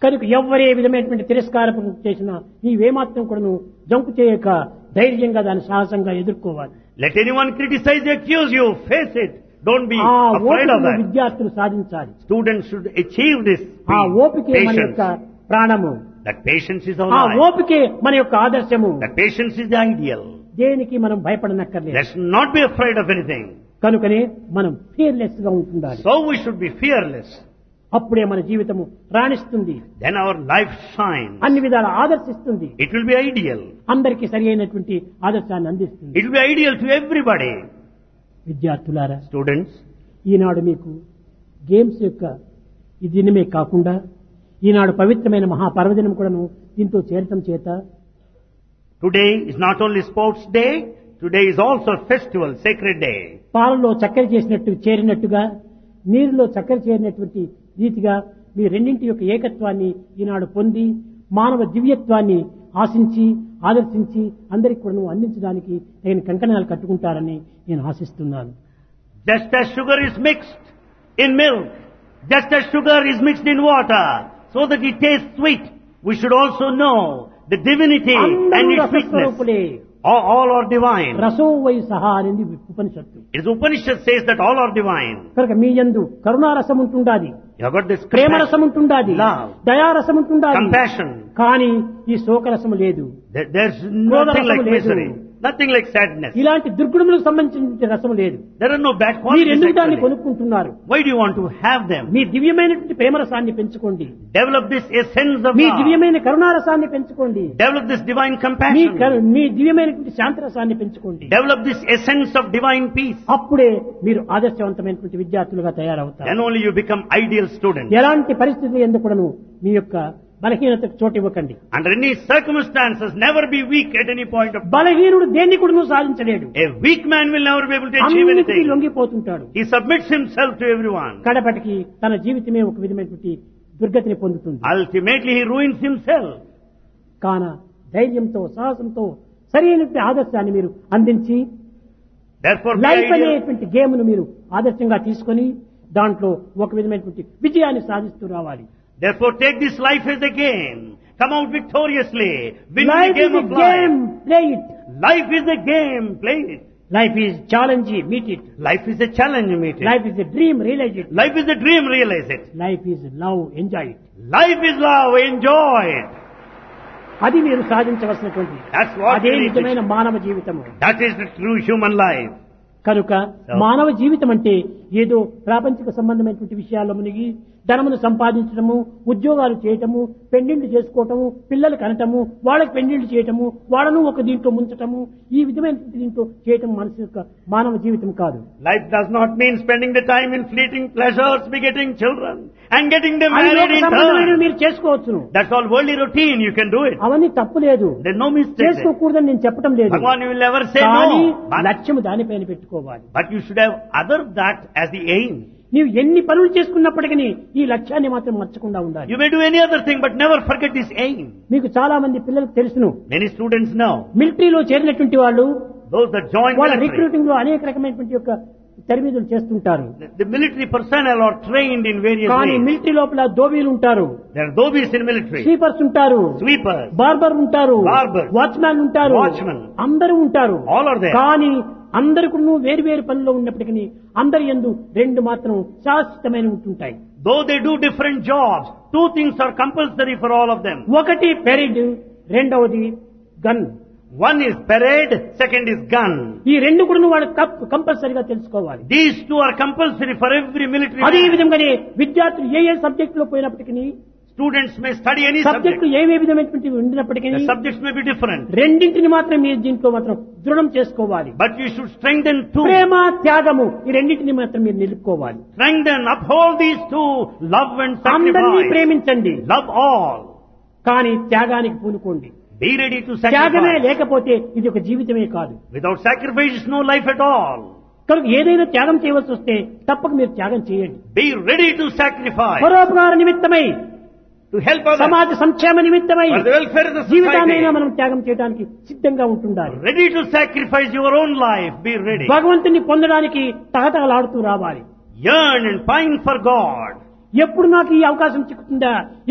కనుక ఎవరే విధమైనటువంటి తిరస్కారం చేసినా నీవేమాత్రం కూడా నువ్వు జంకు చేయక ధైర్యంగా దాన్ని సాహసంగా ఎదుర్కోవాలి Let anyone criticize, accuse you, face it. Don't be ఆ afraid of ఓపికను that. విద్యార్థులు సాధించాలి Students should achieve this. ఆ speed, ఓపికే మన patience. యొక్క ప్రాణము That patience is our ఆ life. ఓపికే మన యొక్క ఆదర్శము That patience is the ideal. దేనికి మనం భయపడనక్కర్లేదు Let's not be afraid of anything. కనుకనే మనం ఫియర్లెస్ గా ఉంటుండాలి So we should be fearless. అప్పుడే మన జీవితము రాణిస్తుంది Then our life shines. అన్ని విధాల ఆదర్శిస్తుంది It will be ideal. అందరికీ సరి అయినటువంటి ఆదర్శాన్ని అందిస్తుంది It will be ideal to everybody. విద్యార్థులారా Students, ఈనాడు మీకు గేమ్స్ యొక్క ఈ దినమే కాకుండా ఈనాడు పవిత్రమైన మహాపర్వదినం కూడాను దీంతో చేరటం చేత today is not only sports day, today is also a festival, sacred day. పాలలో చక్కెర చేసినట్టు చేరినట్టుగా నీరులో చక్కెర చేరినటువంటి రీతిగా మీ రెండింటి యొక్క ఏకత్వాన్ని ఈనాడు పొంది మానవ దివ్యత్వాన్ని ఆశించి ఆదర్శించి అందరికి కూడా అందించడానికి నేను కంకణాలు కట్టుకుంటారని నేను ఆశిస్తున్నాను Just as sugar is mixed in milk, just as sugar is mixed in water, so that it tastes sweet, we should also know the divinity and అందరూ its sweetness. రసస్వరూపులే All, all are divine. రసో వై సహా అనేది ఉపనిషత్తు It is Upanishad says that all are divine. కనుక మీ యందు కరుణారసం ఉంటుండాది You have got this ప్రేమరసం compassion. ఉంటుండాది Love. దయారసం ఉంటుండాది compassion. కానీ ఈ శోకరసము లేదు There- There's క్రోధ nothing like రసము లేదు. misery, nothing like sadness. ఇలాంటి దుర్గుణములకు సంబంధించిన రసం లేదు There are no bad మీరు qualities. ఎందుకు దాన్ని actually. కొనుక్కుంటున్నారు Why do you want to have them? మీ దివ్యమైనటువంటి ప్రేమరసాన్ని పెంచుకోండి Develop this essence of me love. దివ్యమైన కరుణారసాన్ని పెంచుకోండి Develop this divine me compassion. కరు- మీ దివ్యమైనటువంటి శాంతరసాన్ని పెంచుకోండి Develop this essence of divine peace. అప్పుడే మీరు ఆదర్శవంతమైనటువంటి విద్యార్థులుగా తయారవుతారు Then only you become ideal students. ఎలాంటి పరిస్థితులు ఎందుకు కూడాను మీ యొక్క బలహీనతకు చోటు ఇవ్వకండి Under any circumstances, never be weak at any point of బలహీనుడు దేన్ని కూడా సాధించలేడు A weak man will never be able to achieve అన్నిటికీ anything. లొంగిపోతుంటాడు He submits himself to everyone. కడపటికి తన జీవితమే ఒక విధమైనటువంటి దుర్గతిని పొందుతుంది Ultimately, he ruins himself. కాన ధైర్యంతో సాహసంతో సరైనటువంటి ఆదర్శాన్ని మీరు అందించి Therefore, be లైఫ్ ideal. అనేటువంటి గేమ్ ను మీరు ఆదర్శంగా తీసుకొని దాంట్లో ఒక విధమైనటువంటి విజయాన్ని సాధిస్తూ రావాలి Therefore, take this life as a game. Come out victoriously. Win the life game is of game life. Play it Life is a game. Play it. Life is challenge meet it Life is a challenge. Meet it. Life is a dream realize it Life is a dream. Realize it. Life is love enjoy it Life is love. Enjoy it. అది మీరు సాధించవలసినటువంటి That's what అదే you need to- నిజమైన మానవ జీవితము That is the true human life. కనుక మానవ జీవితం అంటే ఏదో ప్రాపంచిక సంబంధమైనటువంటి విషయాల్లో మునిగి ధనమును సంపాదించడము ఉద్యోగాలు చేయటము పెండిళ్లు చేసుకోవటము పిల్లలు కనటము వాళ్ళకి పెండిళ్లు చేయటము వాళ్ళను ఒక దీంట్లో ముంచటము ఈ విధమైన దీంట్లో చేయటం మనసు యొక్క మానవ జీవితం కాదు Life does not mean spending the time in fleeting pleasures, begetting children, and getting them అవి married లోక in సంబంధమైనవి turn. మీరు చేసుకోవచ్చును That's all worldly routine. You can do it. అవన్నీ తప్పు లేదు There's no mistake. there. చేసుకోకూడదని నేను చెప్పడం లేదు Bhagwan, you will never say కానీ no. But, లక్ష్యము దానిపైన పెట్టుకోవాలి but you should have other that as the aim. నీవు ఎన్ని పనులు చేసుకున్నప్పటికీ ఈ లక్ష్యాన్ని మాత్రం మర్చకుండా ఉండాలి You may do any other thing, but never forget this aim. మీకు చాలా మంది పిల్లలకు తెలుసును Many students know. మిలిటరీలో చేరినటువంటి వాళ్ళు Those that join వాళ్ళ military, రిక్రూటింగ్ లో అనేక రకమైనటువంటి యొక్క తరబీదులు చేస్తుంటారు the, the military personnel are trained in various కానీ ways. మిలిటరీ లోపల దోబీలు ఉంటారు There are dhobis in military, sweepers ఉంటారు sweepers, బార్బర్ ఉంటారు Barbers. వాచ్మ్యాన్ ఉంటారు Watchmen. అందరూ ఉంటారు all are there. కానీ అందరికి వేరు వేరు పనుల్లో ఉన్నప్పటికీ అందరి ఎందు రెండు మాత్రం శాశ్వతమైన ఉంటుంటాయి Though they do different jobs, two things are compulsory for all of them. ఒకటి పెరిడ్ రెండవది gun One is parade, second is gun. ఈ రెండు కూడా వాడు కంపల్సరిగా తెలుసుకోవాలి These two are compulsory for every military అదే man. విధంగానే విద్యార్థులు ఏ ఏ సబ్జెక్ట్ లో పోయినప్పటికీ Students may study any subject. Subject ఏ ఏ విధమైనటువంటి ఉండినప్పటికీ The subjects may be different. రెండింటిని మాత్రం మీరు దీంట్లో మాత్రం దృఢం చేసుకోవాలి But you should strengthen two. ప్రేమ త్యాగము ఈ రెండింటిని మాత్రం మీరు నిలుపుకోవాలి Strengthen, uphold these two. Love and అందరినీ sacrifice. ప్రేమించండి Love all. కానీ త్యాగానికి పూనుకోండి Be ready to త్యాగమే sacrifice. లేకపోతే ఇది ఒక జీవితమే కాదు Without sacrifice is no life at all. కనుక ఏదైనా త్యాగం చేయవలసి వస్తే తప్పక మీరు త్యాగం చేయండి Be ready to sacrifice. పరోపకార నిమిత్తమై To help others. సమాజ సంక్షేమ నిమిత్తమై For the welfare of the జీవితాన్నైనా society. మనం త్యాగం చేయడానికి సిద్ధంగా ఉంటుండాలి Ready to sacrifice your own life. Be ready. భగవంతుని పొందడానికి తహతహలాడుతూ రావాలి Yearn and pine for God. ఎప్పుడు నాకు ఈ అవకాశం చిక్కుతుందా